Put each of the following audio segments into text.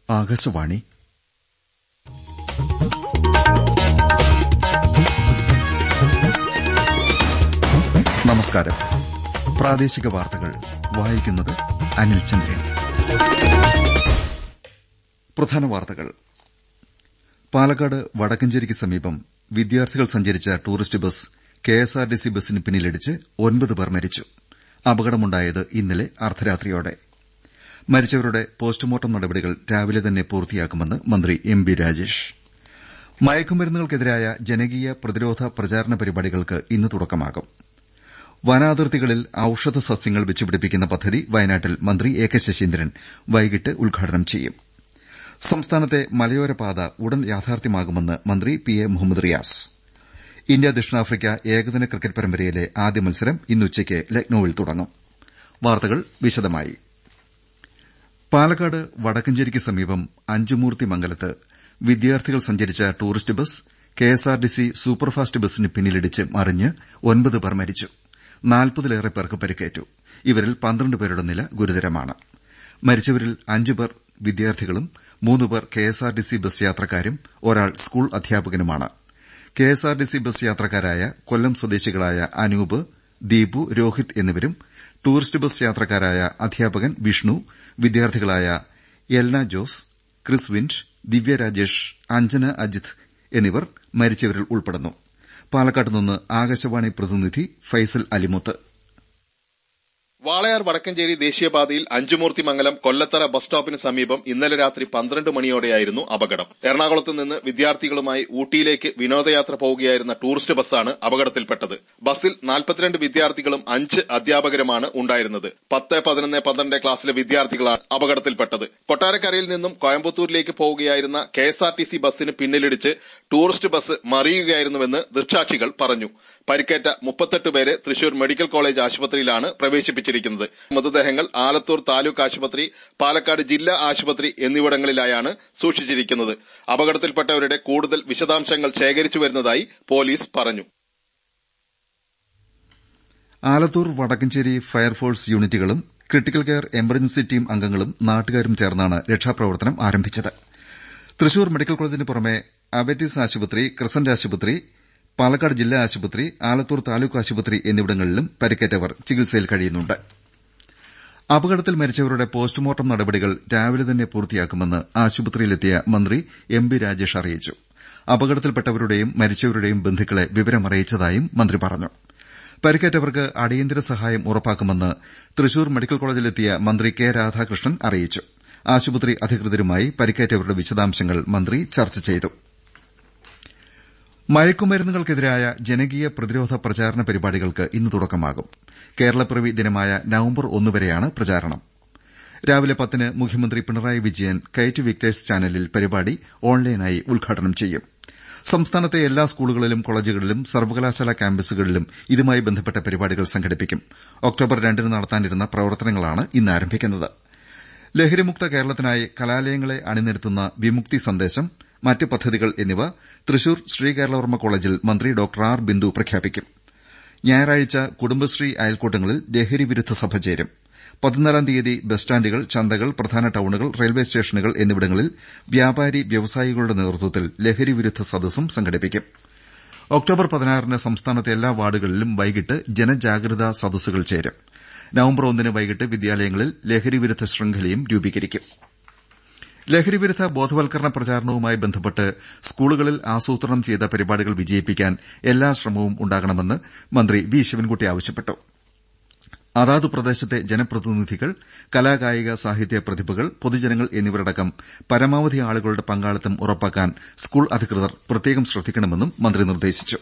ആകാശവാണി നമസ്കാരം പ്രാദേശിക വാർത്തകൾ വായിക്കുന്നത് അനിൽ ചന്ദ്രൻ പ്രധാന വാർത്തകൾ പാലക്കാട് വടക്കഞ്ചേരിക്ക് സമീപം വിദ്യാർത്ഥികൾ സഞ്ചരിച്ച ടൂറിസ്റ്റ് ബസ് കെഎസ്ആർടിസി ബസിന് പിന്നിലിടിച്ച് ഒൻപത് പേർ മരിച്ചു അപകടമുണ്ടായത് ഇന്നലെ അർദ്ധരാത്രിയോടെ മരിച്ചവരുടെ പോസ്റ്റ്മോർട്ടം നടപടികൾ രാവിലെ തന്നെ പൂർത്തിയാക്കുമെന്ന് മന്ത്രി എം ബി രാജേഷ് മയക്കുമരുന്നുകൾക്കെതിരായ ജനകീയ പ്രതിരോധ പ്രചാരണ പരിപാടികൾക്ക് ഇന്ന് തുടക്കമാകും വനാതിർത്തികളിൽ ഔഷധ സസ്യങ്ങൾ വെച്ചുപിടിപ്പിക്കുന്ന പദ്ധതി വയനാട്ടിൽ മന്ത്രി എ കെ ശശീന്ദ്രൻ വൈകിട്ട് ഉദ്ഘാടനം ചെയ്യും സംസ്ഥാനത്തെ മലയോര പാത ഉടൻ യാഥാർത്ഥ്യമാകുമെന്ന് മന്ത്രി P A Muhammad Riyas India ദക്ഷിണാഫ്രിക്ക ഏകദിന ക്രിക്കറ്റ് പരമ്പരയിലെ ആദ്യ മത്സരം ഇന്ന് ഉച്ചയ്ക്ക് ലക്നൌവിൽ തുടങ്ങും വാർത്തകൾ വിശദമായി പാലക്കാട് വടക്കഞ്ചേരിക്ക് സമീപം അഞ്ചുമൂർത്തി മംഗലത്ത് വിദ്യാർത്ഥികൾ സഞ്ചരിച്ച ടൂറിസ്റ്റ് ബസ് കെഎസ്ആർടിസി സൂപ്പർഫാസ്റ്റ് ബസിന് പിന്നിലിടിച്ച് മറിഞ്ഞ് ഒൻപത് പേർ മരിച്ചു നാൽപ്പതിലേറെ പേർക്ക് പരിക്കേറ്റു ഇവരിൽ പന്ത്രണ്ട് പേരുടെ നില ഗുരുതരമാണ് മരിച്ചവരിൽ അഞ്ചുപേർ വിദ്യാർത്ഥികളും മൂന്നുപേർ കെഎസ്ആർടിസി ബസ് യാത്രക്കാരും ഒരാൾ സ്കൂൾ അധ്യാപകനുമാണ് കെഎസ്ആർടിസി ബസ് യാത്രക്കാരായ കൊല്ലം സ്വദേശികളായ അനൂപ് ദീപു രോഹിത് എന്നിവരും ടൂറിസ്റ്റ് ബസ് യാത്രക്കാരായ അധ്യാപകൻ വിഷ്ണു വിദ്യാർത്ഥികളായ എൽന ജോസ് ക്രിസ് വിൻഡ് ദിവ്യ രാജേഷ് അഞ്ജന അജിത് എന്നിവർ മരിച്ചവരിൽ ഉൾപ്പെടുന്നു പാലക്കാട്ട് നിന്ന് ആകാശവാണി പ്രതിനിധി ഫൈസൽ അലിമുത്ത് വാളയാർ വടക്കഞ്ചേരി ദേശീയപാതയിൽ അഞ്ചുമൂർത്തി മംഗലം കൊല്ലത്തറ ബസ് സ്റ്റോപ്പിന് സമീപം ഇന്നലെ രാത്രി പന്ത്രണ്ട് മണിയോടെയായിരുന്നു അപകടം എറണാകുളത്ത് നിന്ന് വിദ്യാർത്ഥികളുമായി ഊട്ടിയിലേക്ക് വിനോദയാത്ര പോവുകയായിരുന്ന ടൂറിസ്റ്റ് ബസ്സാണ് അപകടത്തിൽപ്പെട്ടത് ബസ്സിൽ നാൽപ്പത്തിരണ്ട് വിദ്യാർത്ഥികളും അഞ്ച് അധ്യാപകരുമാണ് ഉണ്ടായിരുന്നത് പത്ത് പതിനൊന്ന് പന്ത്രണ്ട് ക്ലാസ്സിലെ വിദ്യാർത്ഥികളാണ് അപകടത്തിൽപ്പെട്ടത് കൊട്ടാരക്കരയിൽ നിന്നും കോയമ്പത്തൂരിലേക്ക് പോവുകയായിരുന്ന കെഎസ്ആർടിസി ബസ്സിന് പിന്നിലിടിച്ച് ടൂറിസ്റ്റ് ബസ് മറിയുകയായിരുന്നുവെന്ന് ദൃക്സാക്ഷികൾ പറഞ്ഞു പരിക്കേറ്റ മുപ്പത്തെട്ട് പേരെ തൃശൂർ മെഡിക്കൽ കോളേജ് ആശുപത്രിയിലാണ് പ്രവേശിപ്പിച്ചിരിക്കുന്നത് മൃതദേഹങ്ങൾ ആലത്തൂർ താലൂക്ക് ആശുപത്രി പാലക്കാട് ജില്ലാ ആശുപത്രി എന്നിവിടങ്ങളിലായാണ് സൂക്ഷിച്ചിരിക്കുന്നത് അപകടത്തിൽപ്പെട്ടവരുടെ കൂടുതൽ വിശദാംശങ്ങൾ ശേഖരിച്ചു വരുന്നതായി പോലീസ് പറഞ്ഞു ആലത്തൂർ വടക്കഞ്ചേരി ഫയർഫോഴ്സ് യൂണിറ്റുകളും ക്രിട്ടിക്കൽ കെയർ എമർജൻസി ടീം അംഗങ്ങളും നാട്ടുകാരും ചേർന്നാണ് രക്ഷാപ്രവർത്തനം ആരംഭിച്ചത് തൃശൂർ മെഡിക്കൽ കോളേജിന് പുറമെ അബറ്റിസ് ആശുപത്രി ക്രിസന്റ് ആശുപത്രി പാലക്കാട് ജില്ലാ ആശുപത്രി ആലത്തൂർ താലൂക്ക് ആശുപത്രി എന്നിവിടങ്ങളിലും പരിക്കേറ്റവർ ചികിത്സയിൽ കഴിയുന്നുണ്ട് അപകടത്തിൽ മരിച്ചവരുടെ പോസ്റ്റ്മോർട്ടം നടപടികൾ രാവിലെ തന്നെ പൂർത്തിയാക്കുമെന്ന് ആശുപത്രിയിലെത്തിയ മന്ത്രി എം ബി രാജേഷ് അറിയിച്ചു അപകടത്തിൽപ്പെട്ടവരുടെയും മരിച്ചവരുടെയും ബന്ധുക്കളെ വിവരമറിയിച്ചതായും മന്ത്രി പറഞ്ഞു പരിക്കേറ്റവർക്ക് അടിയന്തര സഹായം ഉറപ്പാക്കുമെന്ന് തൃശൂർ മെഡിക്കൽ കോളേജിലെത്തിയ മന്ത്രി കെ രാധാകൃഷ്ണൻ അറിയിച്ചു ആശുപത്രി അധികൃതരുമായി പരിക്കേറ്റവരുടെ വിശദാംശങ്ങൾ മന്ത്രി ചർച്ച ചെയ്തു മയക്കുമരുന്നുകൾക്കെതിരായ ജനകീയ പ്രതിരോധ പ്രചാരണ പരിപാടികൾക്ക് ഇന്ന് തുടക്കമാകും കേരളപ്പിറവി ദിനമായ നവംബർ ഒന്ന് വരെയാണ് പ്രചാരണം രാവിലെ പത്തിന് മുഖ്യമന്ത്രി പിണറായി വിജയൻ കൈറ്റ് വിക്ടേഴ്സ് ചാനലിൽ പരിപാടി ഓൺലൈനായി ഉദ്ഘാടനം ചെയ്യും സംസ്ഥാനത്തെ എല്ലാ സ്കൂളുകളിലും കോളേജുകളിലും സർവകലാശാല ക്യാമ്പസുകളിലും ഇതുമായി ബന്ധപ്പെട്ട പരിപാടികൾ സംഘടിപ്പിക്കും ഒക്ടോബർ രണ്ടിന് നടത്താനിരുന്ന പ്രവർത്തനങ്ങളാണ് ഇന്ന് ആരംഭിക്കുന്നത് ലഹരിമുക്ത കേരളത്തിനായി കലാലയങ്ങളെ അണിനിരത്തുന്ന വിമുക്തി സന്ദേശം മറ്റ് പദ്ധതികൾ എന്നിവ തൃശൂർ ശ്രീകേരളവർമ്മ കോളേജിൽ മന്ത്രി ഡോക്ടർ ആർ ബിന്ദു പ്രഖ്യാപിക്കും ഞായറാഴ്ച കുടുംബശ്രീ അയൽക്കൂട്ടങ്ങളിൽ ലഹരി വിരുദ്ധ സഭ ചേരും പതിനാലാം തീയതി ബസ് സ്റ്റാൻഡുകൾ ചന്തകൾ പ്രധാന ടൌണുകൾ റെയിൽവേ സ്റ്റേഷനുകൾ എന്നിവിടങ്ങളിൽ വ്യാപാരി വ്യവസായികളുടെ നേതൃത്വത്തിൽ ലഹരി വിരുദ്ധ സദസ്സും സംഘടിപ്പിക്കും ഒക്ടോബർ പതിനാറിന് സംസ്ഥാനത്തെ എല്ലാ വാർഡുകളിലും വൈകിട്ട് ജനജാഗ്രതാ സദസ്സുകൾ ചേരും നവംബർ ഒന്നിന് വൈകിട്ട് വിദ്യാലയങ്ങളിൽ ലഹരി വിരുദ്ധ ശൃംഖലയും രൂപീകരിക്കും ലഹരിവിരുദ്ധ ബോധവൽക്കരണ പ്രചാരണവുമായി ബന്ധപ്പെട്ട് സ്കൂളുകളിൽ ആസൂത്രണം ചെയ്ത പരിപാടികൾ വിജയിപ്പിക്കാൻ എല്ലാ ശ്രമവും ഉണ്ടാകണമെന്ന് മന്ത്രി വി ശിവൻകുട്ടി ആവശ്യപ്പെട്ടു അതാത് പ്രദേശത്തെ ജനപ്രതിനിധികൾ കലാകായിക സാഹിത്യ പ്രതിഭകൾ പൊതുജനങ്ങൾ എന്നിവരടക്കം പരമാവധി ആളുകളുടെ പങ്കാളിത്തം ഉറപ്പാക്കാൻ സ്കൂൾ അധികൃതർ പ്രത്യേകം ശ്രദ്ധിക്കണമെന്നും മന്ത്രി നിർദ്ദേശിച്ചു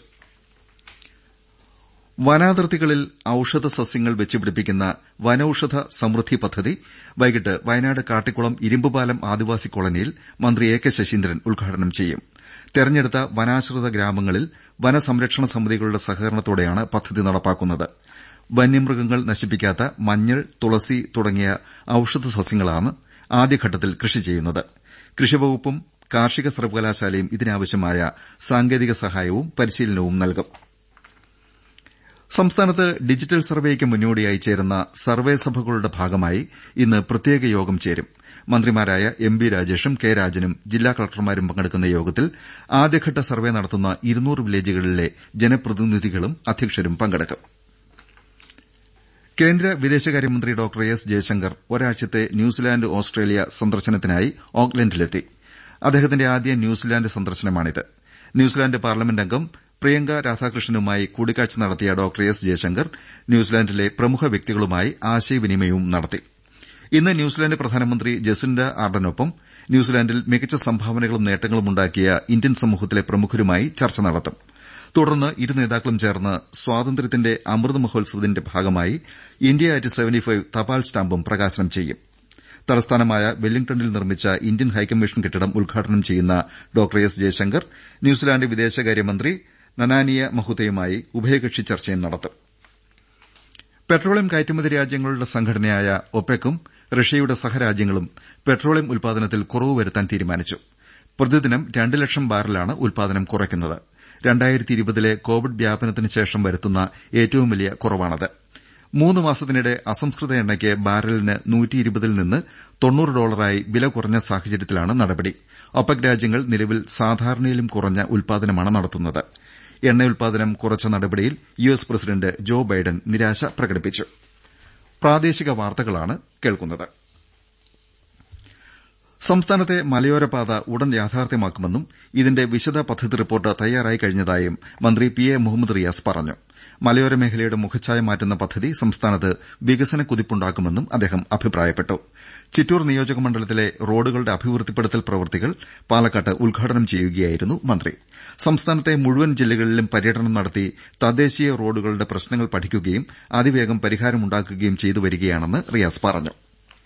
വനാതിർത്തികളിൽ ഔഷധ സസ്യങ്ങൾ വെച്ചുപിടിപ്പിക്കുന്ന വനൌഷധ സമൃദ്ധി പദ്ധതി വൈകിട്ട് വയനാട് കാട്ടിക്കുളം ഇരുമ്പുപാലം ആദിവാസി കോളനിയിൽ മന്ത്രി എ കെ ശശീന്ദ്രൻ ഉദ്ഘാടനം ചെയ്യും തെരഞ്ഞെടുത്ത വനാശ്രിത ഗ്രാമങ്ങളിൽ വനസംരക്ഷണ സമിതികളുടെ സഹകരണത്തോടെയാണ് പദ്ധതി നടപ്പാക്കുന്നത് വന്യമൃഗങ്ങൾ നശിപ്പിക്കാത്ത മഞ്ഞൾ തുളസി തുടങ്ങിയ ഔഷധ സസ്യങ്ങളാണ് ആദ്യഘട്ടത്തിൽ കൃഷി ചെയ്യുന്നത് കൃഷിവകുപ്പും കാർഷിക സർവകലാശാലയും ഇതിനാവശ്യമായ സാങ്കേതിക സഹായവും പരിശീലനവും നൽകും സംസ്ഥാനത്ത് ഡിജിറ്റൽ സർവേയ്ക്ക് മുന്നോടിയായി ചേരുന്ന സർവേ സഭകളുടെ ഭാഗമായി ഇന്ന് പ്രത്യേക യോഗം ചേരും മന്ത്രിമാരായ എം ബി രാജേഷും കെ രാജനും ജില്ലാ കളക്ടർമാരും പങ്കെടുക്കുന്ന യോഗത്തിൽ ആദ്യഘട്ട സർവേ നടത്തുന്ന ഇരുന്നൂറ് വില്ലേജുകളിലെ ജനപ്രതിനിധികളും അധ്യക്ഷരും പങ്കെടുക്കും കേന്ദ്ര വിദേശകാര്യമന്ത്രി ഡോക്ടർ എസ് ജയശങ്കർ ഒരാഴ്ചത്തെ ന്യൂസിലാന്റ് ഓസ്ട്രേലിയ സന്ദർശനത്തിനായി ഓക്ലൻഡിലെത്തി അദ്ദേഹത്തിന്റെ ആദ്യ ന്യൂസിലാന്റ് സന്ദർശനമാണിത് ന്യൂസിലാന്റ് പാർലമെന്റ് അംഗം പ്രിയങ്ക രാധാകൃഷ്ണനുമായി കൂടിക്കാഴ്ച നടത്തിയ ഡോക്ടർ എസ് ജയശങ്കർ ന്യൂസിലാന്റിലെ പ്രമുഖ വ്യക്തികളുമായി ആശയവിനിമയവും നടത്തി ഇന്ന് ന്യൂസിലാന്റ് പ്രധാനമന്ത്രി ജസിൻഡ ആർഡനൊപ്പം ന്യൂസിലാന്റിൽ മികച്ച സംഭാവനകളും നേട്ടങ്ങളും ഉണ്ടാക്കിയ ഇന്ത്യൻ സമൂഹത്തിലെ പ്രമുഖരുമായി ചർച്ച നടത്തും തുടർന്ന് ഇരു നേതാക്കളും ചേർന്ന് സ്വാതന്ത്ര്യത്തിന്റെ അമൃത് മഹോത്സവത്തിന്റെ ഭാഗമായി ഇന്ത്യ അറ്റ് സെവന്റി ഫൈവ് തപാൽ സ്റ്റാമ്പും പ്രകാശനം ചെയ്യും തലസ്ഥാനമായ വെല്ലിംഗ്ടണിൽ നിർമ്മിച്ച ഇന്ത്യൻ ഹൈക്കമ്മീഷൻ കെട്ടിടം ഉദ്ഘാടനം ചെയ്യുന്ന ഡോക്ടർ എസ് ജയശങ്കർ ന്യൂസിലാന്റ് വിദേശകാര്യമന്ത്രി നനാനിയ മഹുതയുമായി ഉഭയകക്ഷി ചർച്ചയും നടത്തും പെട്രോളിയം കയറ്റുമതി രാജ്യങ്ങളുടെ സംഘടനയായ ഒപെക്കും റഷ്യയുടെ സഹരാജ്യങ്ങളും പെട്രോളിയം ഉൽപാദനത്തിൽ കുറവ് വരുത്താൻ തീരുമാനിച്ചു പ്രതിദിനം രണ്ട് ലക്ഷം ബാരലാണ് ഉൽപാദനം കുറയ്ക്കുന്നത് ലെ കോവിഡ് വ്യാപനത്തിന് ശേഷം വരുത്തുന്ന ഏറ്റവും വലിയ കുറവാണിത് മൂന്ന് മാസത്തിനിടെ അസംസ്കൃത എണ്ണയ്ക്ക് ബാരലിന് ൽ നിന്ന് തൊണ്ണൂറ് ഡോളറായി വില കുറഞ്ഞ സാഹചര്യത്തിലാണ് നടപടി ഒപെക് രാജ്യങ്ങൾ നിലവിൽ സാധാരണയിലും കുറഞ്ഞ ഉൽപാദനമാണ് നടത്തുന്നത് എണ്ണ ഉൽപാദനം കുറച്ച നടപടിയിൽ U S president Joe Biden നിരാശ പ്രകടിപ്പിച്ചു സംസ്ഥാനത്തെ മലയോരപാത ഉടൻ യാഥാർത്ഥ്യമാക്കുമെന്നും ഇതിന്റെ വിശദ പദ്ധതി റിപ്പോർട്ട് തയ്യാറായി കഴിഞ്ഞതായും മന്ത്രി പി എ മുഹമ്മദ് റിയാസ് പറഞ്ഞു മലയോര മേഖലയുടെ മുഖച്ഛായ മാറ്റുന്ന പദ്ധതി സംസ്ഥാനത്ത് വികസന കുതിപ്പുണ്ടാക്കുമെന്നും അദ്ദേഹം അഭിപ്രായപ്പെട്ടു ചിറ്റൂർ നിയോജക മണ്ഡലത്തിലെ റോഡുകളുടെ അഭിവൃദ്ധിപ്പെടുത്തൽ പ്രവൃത്തികൾ പാലക്കാട്ട് ഉദ്ഘാടനം ചെയ്യുകയായിരുന്നു മന്ത്രി സംസ്ഥാനത്തെ മുഴുവൻ ജില്ലകളിലും പര്യടനം നടത്തി തദ്ദേശീയ റോഡുകളുടെ പ്രശ്നങ്ങൾ പഠിക്കുകയും അതിവേഗം പരിഹാരമുണ്ടാക്കുകയും ചെയ്തുവരികയാണെന്ന് റിയാസ് പറഞ്ഞു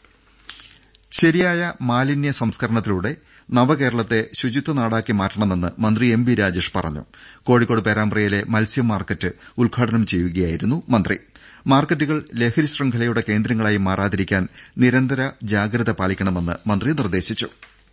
ശരിയായ മാലിന്യ സംസ്കരണത്തിലൂടെ നവകേരളത്തെ ശുചിത്വ നാടാക്കി മാറ്റണമെന്ന് മന്ത്രി എം ബി രാജേഷ് പറഞ്ഞു കോഴിക്കോട് പേരാമ്പ്രയിലെ മത്സ്യ മാർക്കറ്റ് ഉദ്ഘാടനം ചെയ്യുകയായിരുന്നു മന്ത്രി മാർക്കറ്റുകൾ ലഹരി ശൃംഖലയുടെ കേന്ദ്രങ്ങളായി മാറാതിരിക്കാൻ നിരന്തര ജാഗ്രത പാലിക്കണമെന്ന് മന്ത്രി നിർദ്ദേശിച്ചു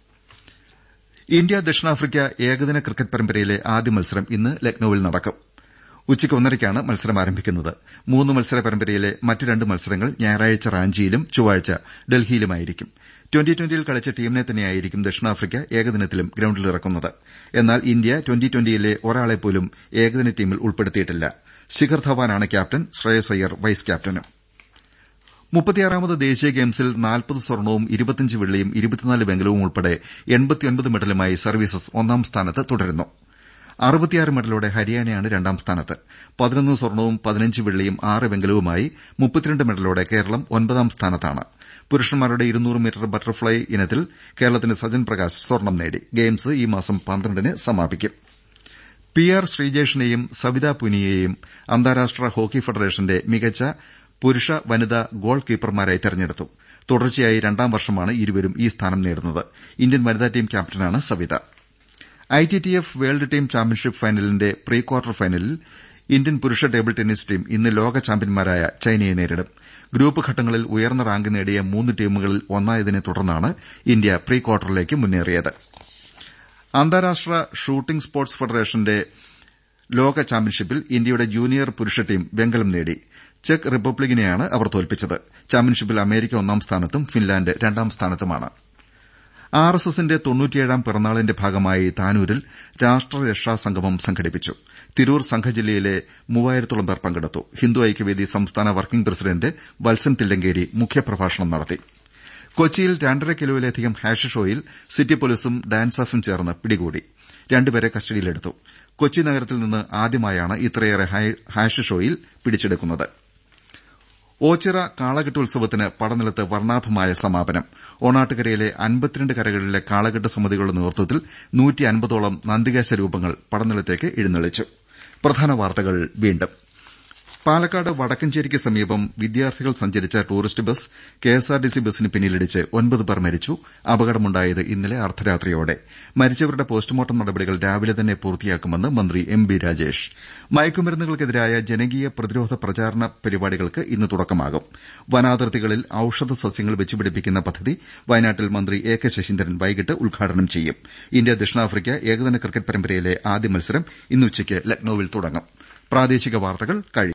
ഇന്ത്യ ദക്ഷിണാഫ്രിക്ക ഏകദിന ക്രിക്കറ്റ് പരമ്പരയിലെ ആദ്യ മത്സരം ഇന്ന് ലക്നൌവിൽ നടക്കും ഉച്ചയ്ക്ക് ഒന്നരയ്ക്കാണ് മത്സരം ആരംഭിക്കുന്നത് മൂന്ന് മത്സര പരമ്പരയിലെ മറ്റ് രണ്ട് മത്സരങ്ങൾ ഞായറാഴ്ച റാഞ്ചിയിലും ചൊവ്വാഴ്ച ഡൽഹിയിലുമായിരിക്കും ട്വന്റി ട്വന്റിയിൽ കളിച്ച ടീമിനെ തന്നെയായിരിക്കും ദക്ഷിണാഫ്രിക്ക ഏകദിനത്തിലും ഗ്രൌണ്ടിലിറക്കുന്നത് എന്നാൽ ഇന്ത്യ ട്വന്റി ട്വന്റിയിലെ ഒരാളെപ്പോലും ഏകദിന ടീമിൽ ഉൾപ്പെടുത്തിയിട്ടില്ല ശിഖർ ധവാനാണ് ക്യാപ്റ്റൻ ശ്രേയസ് അയ്യർ വൈസ് ക്യാപ്റ്റനും മുപ്പത്തിയാറാമത് ദേശീയ ഗെയിംസിൽ നാൽപ്പത് സ്വർണവും ഇരുപത്തിയഞ്ച് വെള്ളിയും ഇരുപത്തിനാല് വെങ്കലവും ഉൾപ്പെടെ എൺപത്തിയൊൻപത് മെഡലുമായി സർവീസസ് ഒന്നാം സ്ഥാനത്ത് തുടരുന്നു അറുപത്തിയാറ് മെഡലോടെ ഹരിയാനയാണ് രണ്ടാം സ്ഥാനത്ത് പതിനൊന്ന് സ്വർണവും പതിനഞ്ച് വെള്ളിയും ആറ് വെങ്കലവുമായി മുപ്പത്തിരണ്ട് മെഡലോടെ കേരളം ഒൻപതാം സ്ഥാനത്താണ് പുരുഷന്മാരുടെ ഇരുന്നൂറ് മീറ്റർ ബട്ടർഫ്ളൈ ഇനത്തിൽ കേരളത്തിന്റെ സജൻ പ്രകാശ് സ്വർണം നേടി ഗെയിംസ് ഈ മാസം പന്ത്രണ്ടിന് സമാപിക്കും പി ആർ ശ്രീജേഷിനെയും സവിത പുനിയയെയും അന്താരാഷ്ട്ര ഹോക്കി ഫെഡറേഷന്റെ മികച്ച പുരുഷ വനിതാ ഗോൾ കീപ്പർമാരായി തെരഞ്ഞെടുത്തു തുടർച്ചയായി രണ്ടാം വർഷമാണ് ഇരുവരും ഈ സ്ഥാനം നേടുന്നത് ഇന്ത്യൻ വനിതാ ടീം ക്യാപ്റ്റനാണ് Savita ITTF world team championship ഫൈനലിന്റെ പ്രീ ക്വാർട്ടർ ഫൈനലിൽ ഇന്ത്യൻ പുരുഷ ടേബിൾ ടെന്നീസ് ടീം ഇന്ന് ലോക ചാമ്പ്യന്മാരായ ചൈനയെ നേരിടും ഗ്രൂപ്പ് ഘട്ടങ്ങളിൽ ഉയർന്ന റാങ്ക് നേടിയ മൂന്ന് ടീമുകളിൽ ഒന്നായതിനെ തുടർന്നാണ് ഇന്ത്യ പ്രീ ക്വാർട്ടറിലേക്ക് മുന്നേറിയത് അന്താരാഷ്ട്ര ഷൂട്ടിംഗ് സ്പോർട്സ് ഫെഡറേഷന്റെ ലോക ചാമ്പ്യൻഷിപ്പിൽ ഇന്ത്യയുടെ ജൂനിയർ പുരുഷ ടീം വെങ്കലം നേടി ചെക്ക് റിപ്പബ്ലിക്കിനെയാണ് അവർ തോൽപ്പിച്ചത് ചാമ്പ്യൻഷിപ്പിൽ അമേരിക്ക ഒന്നാം സ്ഥാനത്തും ഫിൻലാന്റ് രണ്ടാം സ്ഥാനത്തുമാണ് ആർഎസ്എസിന്റെ തൊണ്ണൂറ്റിയേഴാം പിറന്നാളിന്റെ ഭാഗമായി താനൂരിൽ രാഷ്ട്രരക്ഷാ സംഗമം സംഘടിപ്പിച്ചു തിരൂർ സംഘജില്ലയിലെ മൂവായിരത്തോളം പേർ പങ്കെടുത്തു ഹിന്ദു ഐക്യവേദി സംസ്ഥാന വർക്കിംഗ് പ്രസിഡന്റ് വത്സൻ തില്ലങ്കേരി മുഖ്യപ്രഭാഷണം നടത്തി കൊച്ചിയിൽ രണ്ടര കിലോയിലധികം ഹാഷിഷ് ഓയിൽ സിറ്റി പോലീസും ഡാൻസ് ഓഫും ചേർന്ന് പിടികൂടി രണ്ടുപേരെ കസ്റ്റഡിയിലെടുത്തു കൊച്ചി നഗരത്തിൽ നിന്ന് ആദ്യമായാണ് ഇത്രയേറെ ഹാഷിഷ് ഓയിൽ പിടിച്ചെടുക്കുന്നത് ഓച്ചിറ കാളകെട്ട് ഉത്സവത്തിന് പടനിലത്ത് വർണ്ണാഭമായ സമാപനം ഓണാട്ടുകരയിലെ അൻപത്തിരണ്ട് കരകളിലെ കാളകെട്ട് സമിതികളുടെ നേതൃത്വത്തിൽ നൂറ്റി അൻപതോളം നന്ദികേശ രൂപങ്ങൾ പടനിലത്തേക്ക് എഴുന്നള്ളിച്ചു പ്രധാന വാർത്തകൾ വീണ്ടും പാലക്കാട് വടക്കഞ്ചേരിക്ക് സമീപം വിദ്യാർത്ഥികൾ സഞ്ചരിച്ച ടൂറിസ്റ്റ് ബസ് കെഎസ്ആർടിസി ബസിന് പിന്നിലിടിച്ച് ഒൻപത് പേർ മരിച്ചു അപകടമുണ്ടായത് ഇന്നലെ അർദ്ധരാത്രിയോടെ മരിച്ചവരുടെ പോസ്റ്റ്മോർട്ടം നടപടികൾ രാവിലെ തന്നെ പൂർത്തിയാക്കുമെന്ന് മന്ത്രി എം ബി രാജേഷ് മയക്കുമരുന്നുകൾക്കെതിരായ ജനകീയ പ്രതിരോധ പ്രചാരണ പരിപാടികൾക്ക് ഇന്ന് തുടക്കമാകും വനാതിർത്തികളിൽ ഔഷധ സസ്യങ്ങൾ വെച്ചുപിടിപ്പിക്കുന്ന പദ്ധതി വയനാട്ടിൽ മന്ത്രി എ കെ ശശീന്ദ്രൻ വൈകിട്ട് ഉദ്ഘാടനം ചെയ്യും ഇന്ത്യ ദക്ഷിണാഫ്രിക്ക ഏകദിന ക്രിക്കറ്റ് പരമ്പരയിലെ ആദ്യ മത്സരം ഇന്ന് ഉച്ചയ്ക്ക് ലക്നൌവിൽ തുടങ്ങും